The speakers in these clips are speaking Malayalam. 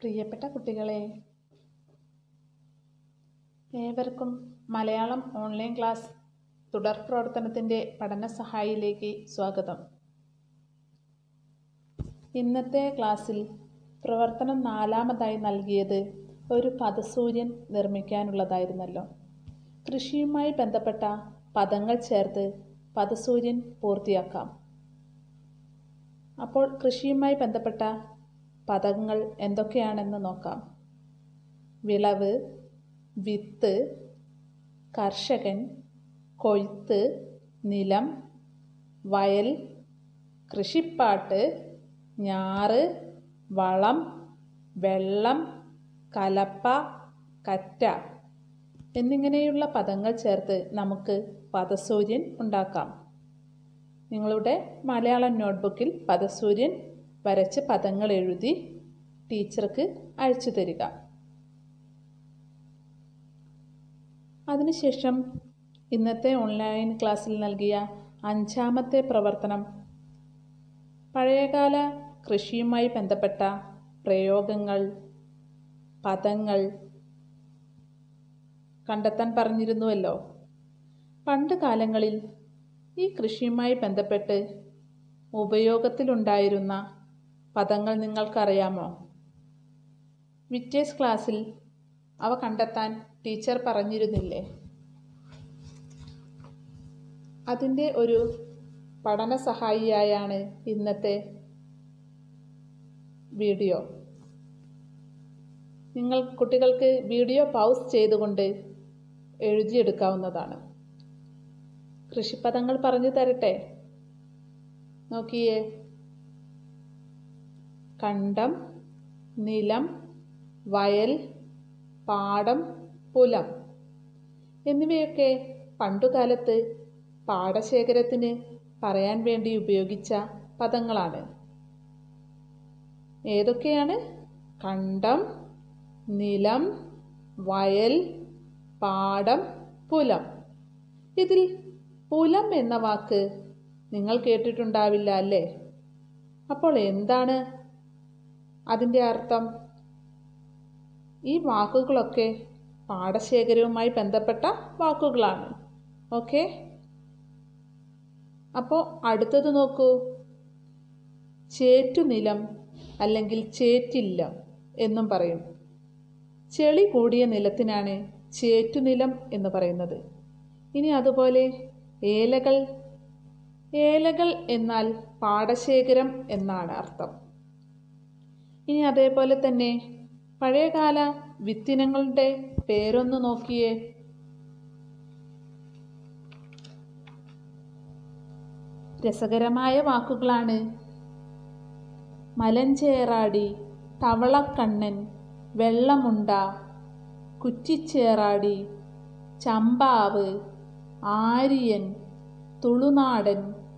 പ്രിയപ്പെട്ട കുട്ടികളെ ഏവർക്കും മലയാളം ഓൺലൈൻ ക്ലാസ് തുടർ പ്രവർത്തനത്തിൻ്റെ പഠന സഹായിയിലേക്ക് സ്വാഗതം ഇന്നത്തെ ക്ലാസ്സിൽ പ്രവർത്തനം നാലാമതായി നൽകിയത് ഒരു പദസൂര്യൻ നിർമ്മിക്കാനുള്ളതായിരുന്നല്ലോ കൃഷിയുമായി ബന്ധപ്പെട്ട പദങ്ങൾ ചേർത്ത് പദസൂര്യൻ പൂർത്തിയാക്കാം അപ്പോൾ കൃഷിയുമായി ബന്ധപ്പെട്ട പദങ്ങൾ എന്തൊക്കെയാണെന്ന് നോക്കാം വിളവ് വിത്ത് കർഷകൻ കൊയ്ത്ത് നിലം വയൽ കൃഷിപ്പാട്ട് ഞാറ് വളം വെള്ളം കലപ്പ കറ്റ എന്നിങ്ങനെയുള്ള പദങ്ങൾ ചേർത്ത് നമുക്ക് പദസൂര്യൻ ഉണ്ടാക്കാം നിങ്ങളുടെ മലയാളം നോട്ട്ബുക്കിൽ പദസൂര്യൻ വരച്ച് പദങ്ങൾ എഴുതി ടീച്ചർക്ക് അയച്ചു തരിക അതിനുശേഷം ഇന്നത്തെ ഓൺലൈൻ ക്ലാസ്സിൽ നൽകിയ അഞ്ചാമത്തെ പ്രവർത്തനം പഴയകാല കൃഷിയുമായി ബന്ധപ്പെട്ട പ്രയോഗങ്ങൾ പദങ്ങൾ കണ്ടെത്താൻ പറഞ്ഞിരുന്നുവല്ലോ പണ്ട് കാലങ്ങളിൽ ഈ കൃഷിയുമായി ബന്ധപ്പെട്ട് ഉപയോഗത്തിലുണ്ടായിരുന്ന പദങ്ങൾ നിങ്ങൾക്കറിയാമോ വിറ്റേഴ്സ് ക്ലാസ്സിൽ അവ കണ്ടെത്താൻ ടീച്ചർ പറഞ്ഞിരുന്നില്ലേ അതിൻ്റെ ഒരു പഠന സഹായിയായാണ് ഇന്നത്തെ വീഡിയോ നിങ്ങൾ കുട്ടികൾക്ക് വീഡിയോ പൗസ് ചെയ്തുകൊണ്ട് എഴുതിയെടുക്കാവുന്നതാണ് കൃഷിപ്പദങ്ങൾ പറഞ്ഞു തരട്ടെ നോക്കിയേ കണ്ടം നിലം വയൽ പാടം പുലം എന്നിവയൊക്കെ പണ്ടുകാലത്ത് പാടശേഖരത്തിന് പറയാൻ വേണ്ടി ഉപയോഗിച്ച പദങ്ങളാണ് ഏതൊക്കെയാണ് കണ്ടം നിലം വയൽ പാടം പുലം ഇതിൽ പുലം എന്ന വാക്ക് നിങ്ങൾ കേട്ടിട്ടുണ്ടാവില്ല അല്ലേ അപ്പോൾ എന്താണ് അതിൻ്റെ അർത്ഥം ഈ വാക്കുകളൊക്കെ പാടശേഖരവുമായി ബന്ധപ്പെട്ട വാക്കുകളാണ് ഓക്കെ അപ്പോൾ അടുത്തത് നോക്കൂ ചേറ്റുനിലം അല്ലെങ്കിൽ ചേറ്റില്ലം എന്നും പറയും ചെളി കൂടിയ നിലത്തിനാണ് ചേറ്റുനിലം എന്ന് പറയുന്നത് ഇനി അതുപോലെ ഏലകൾ ഏലകൾ എന്നാൽ പാടശേഖരം എന്നാണ് അർത്ഥം ഇനി അതേപോലെ തന്നെ പഴയകാല വിത്തിനങ്ങളുടെ പേരൊന്ന് നോക്കിയേ രസകരമായ വാക്കുകളാണ് മലഞ്ചേറാടി തവളക്കണ്ണൻ വെള്ളമുണ്ട കുറ്റിച്ചേറാടി ചമ്പാവ് ആര്യൻ തുളുനാടൻ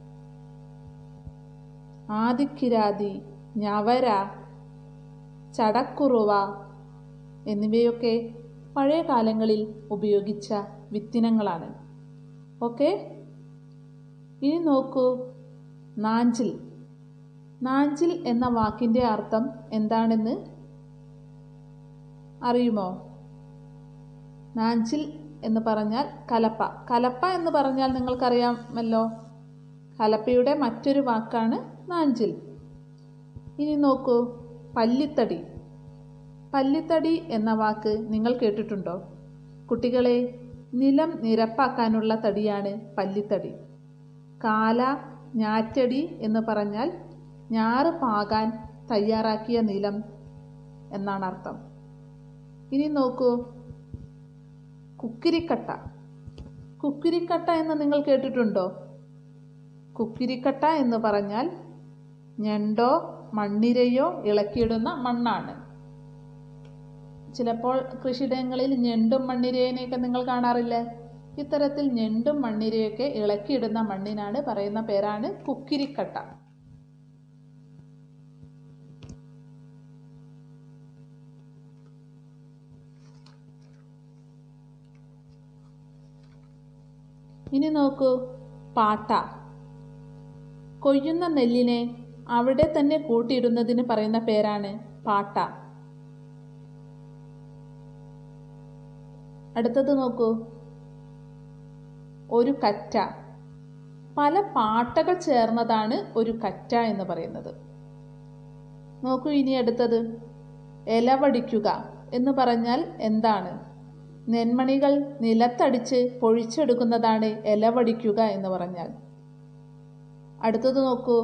ആദിക്കിരാതി ഞവര ചടക്കുറുവ എന്നിവയൊക്കെ പഴയ കാലങ്ങളിൽ ഉപയോഗിച്ച വിത്തിനങ്ങളാണ് ഓക്കെ ഇനി നോക്കൂ നാഞ്ചിൽ നാഞ്ചിൽ എന്ന വാക്കിൻ്റെ അർത്ഥം എന്താണെന്ന് അറിയുമോ നാഞ്ചിൽ എന്ന് പറഞ്ഞാൽ കലപ്പ കലപ്പ എന്ന് പറഞ്ഞാൽ നിങ്ങൾക്കറിയാമല്ലോ കലപ്പയുടെ മറ്റൊരു വാക്കാണ് നാഞ്ചിൽ ഇനി നോക്കൂ പല്ലിത്തടി പല്ലിത്തടി എന്ന വാക്ക് നിങ്ങൾ കേട്ടിട്ടുണ്ടോ കുട്ടികളെ നിലം നിരപ്പാക്കാനുള്ള തടിയാണ് പല്ലിത്തടി കാല ഞാറ്റടി എന്ന് പറഞ്ഞാൽ ഞാറ് പാകാൻ തയ്യാറാക്കിയ നിലം എന്നാണ് അർത്ഥം ഇനി നോക്കൂ കുക്കിരിക്കട്ട കുക്കിരിക്കട്ട എന്ന് നിങ്ങൾ കേട്ടിട്ടുണ്ടോ കുക്കിരിക്കട്ട എന്ന് പറഞ്ഞാൽ ഞണ്ടോ മണ്ണിരയോ ഇളക്കിയിടുന്ന മണ്ണാണ് ചിലപ്പോൾ കൃഷിയിടങ്ങളിൽ ഞണ്ടും മണ്ണിരേനെയൊക്കെ നിങ്ങൾ കാണാറില്ലേ ഇത്തരത്തിൽ ഞണ്ടും മണ്ണിരയൊക്കെ ഇളക്കിയിടുന്ന മണ്ണിനാണ് പറയുന്ന പേരാണ് കുക്കിരിക്കട്ട ഇനി നോക്കൂ പാട്ട കൊയ്യുന്ന നെല്ലിനെ അവിടെ തന്നെ കൂട്ടിയിടുന്നതിന് പറയുന്ന പേരാണ് പാട്ട അടുത്തത് നോക്കൂ ഒരു കറ്റ പല പാട്ടകൾ ചേർന്നതാണ് ഒരു കറ്റ എന്ന് പറയുന്നത് നോക്കൂ ഇനി അടുത്തത് ഇലവടിക്കുക എന്ന് പറഞ്ഞാൽ എന്താണ് നെന്മണികൾ നിലത്തടിച്ച് പൊഴിച്ചെടുക്കുന്നതാണ് ഇലവടിക്കുക എന്ന് പറഞ്ഞാൽ അടുത്തത് നോക്കൂ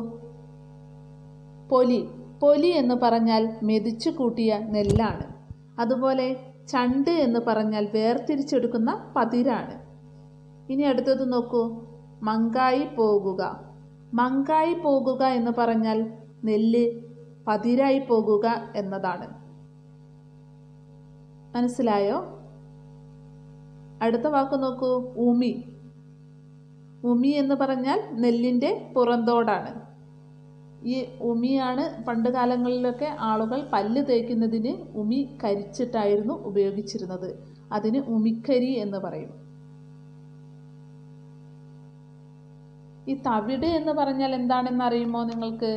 പൊലി പൊലി എന്ന് പറഞ്ഞാൽ മെതിച്ചു കൂട്ടിയ നെല്ലാണ് അതുപോലെ ചണ്ട് എന്ന് പറഞ്ഞാൽ വേർതിരിച്ചെടുക്കുന്ന പതിരാണ് ഇനി അടുത്തത് നോക്കൂ മങ്കായി പോകുക മങ്കായി പോകുക എന്ന് പറഞ്ഞാൽ നെല്ല് പതിരായി പോകുക എന്നതാണ് മനസ്സിലായോ അടുത്ത വാക്ക് നോക്കൂ ഉമി ഉമി എന്ന് പറഞ്ഞാൽ നെല്ലിൻ്റെ പുറന്തോടാണ് ഈ ഉമിയാണ് പണ്ട് കാലങ്ങളിലൊക്കെ ആളുകൾ പല്ല് തേക്കുന്നതിന് ഉമി കരിച്ചിട്ടായിരുന്നു ഉപയോഗിച്ചിരുന്നത് അതിന് ഉമിക്കരി എന്ന് പറയും ഈ തവിട് എന്ന് പറഞ്ഞാൽ എന്താണെന്ന് അറിയുമോ നിങ്ങൾക്ക്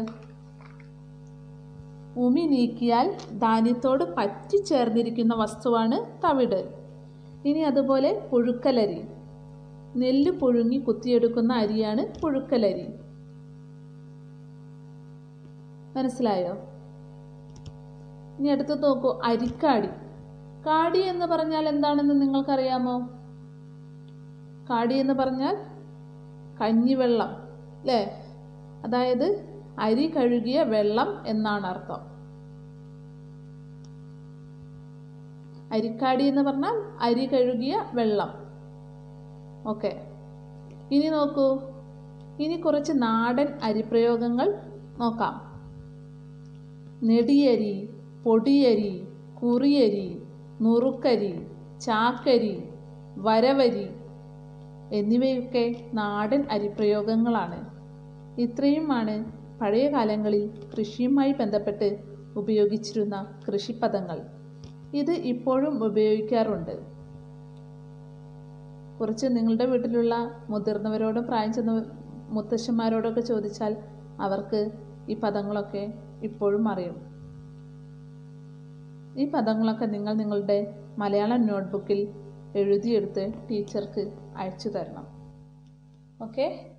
ഉമി നീക്കിയാൽ ധാന്യത്തോട് പറ്റിച്ചേർന്നിരിക്കുന്ന വസ്തുവാണ് തവിട് ഇനി അതുപോലെ പുഴുക്കലരി നെല്ല് പുഴുങ്ങി കുത്തിയെടുക്കുന്ന അരിയാണ് പുഴുക്കലരി മനസ്സിലായോ ഇനി അടുത്ത് നോക്കൂ അരിക്കാടി കാടി എന്ന് പറഞ്ഞാൽ എന്താണെന്ന് നിങ്ങൾക്കറിയാമോ കാടി എന്ന് പറഞ്ഞാൽ കഞ്ഞിവെള്ളം അല്ലേ അതായത് അരി കഴുകിയ വെള്ളം എന്നാണ് അർത്ഥം അരിക്കാടി എന്ന് പറഞ്ഞാൽ അരി കഴുകിയ വെള്ളം ഓക്കെ ഇനി നോക്കൂ ഇനി കുറച്ച് നാടൻ അരിപ്രയോഗങ്ങൾ നോക്കാം നെടിയരി പൊടിയരി കുറിയരി നുറുക്കരി ചാക്കരി വരവരി എന്നിവയൊക്കെ നാടൻ അരിപ്രയോഗങ്ങളാണ് ഇത്രയുമാണ് പഴയ കാലങ്ങളിൽ കൃഷിയുമായി ബന്ധപ്പെട്ട് ഉപയോഗിച്ചിരുന്ന കൃഷിപ്പദങ്ങൾ ഇത് ഇപ്പോഴും ഉപയോഗിക്കാറുണ്ട് കുറച്ച് നിങ്ങളുടെ വീട്ടിലുള്ള മുതിർന്നവരോടും പ്രായം ചെന്ന മുത്തശ്ശന്മാരോടൊക്കെ ചോദിച്ചാൽ അവർക്ക് ഈ പദങ്ങളൊക്കെ ഇപ്പോഴും അറിയും ഈ പദങ്ങളൊക്കെ നിങ്ങൾ നിങ്ങളുടെ മലയാളം നോട്ട്ബുക്കിൽ എഴുതിയെടുത്ത് ടീച്ചർക്ക് അയച്ചു തരണം ഓക്കെ